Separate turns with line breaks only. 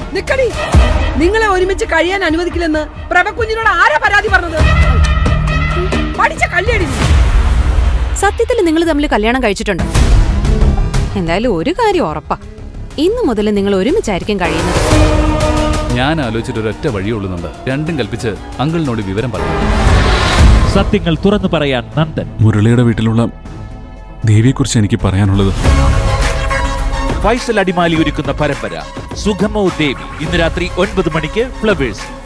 നിക്കടി നിങ്ങളെ ഒരുമിച്ച് കഴിയാൻ അനുവദിക്കില്ലെന്ന് പ്രഭക്കുഞ്ഞിനോട് ആരാ പരാതി പറഞ്ഞത് പഠിച്ച കല്യാണി നീ.
സത്യത്തിൽ നിങ്ങൾ തമ്മിൽ കല്യാണം കഴിച്ചിട്ടുണ്ട് എന്തായാലും ഒരു കാര്യം ഉറപ്പാ ഇന്നു മുതൽ നിങ്ങൾ ഒരുമിച്ചായിരിക്കും കഴിയുന്നത്
ഞാൻ ആലോചിച്ചിട്ട് ഒരൊറ്റ വഴിയുള്ളുന്നുണ്ട് രണ്ടും കൽപ്പിച്ച് അങ്കിളിനോട് വിവരം പറഞ്ഞു
സത്യങ്ങൾ തുറന്നു പറയാൻ നന്ദൻ
മുരളിയുടെ വീട്ടിലുള്ള ദേവിയെക്കുറിച്ച് എനിക്ക് പറയാനുള്ളത്
ഫൈസൽ അടിമാലി ഒരുക്കുന്ന പരമ്പര സുഗമോ ദേവി ഇന്ന് രാത്രി ഒൻപത് മണിക്ക് ഫ്ലവേഴ്സ്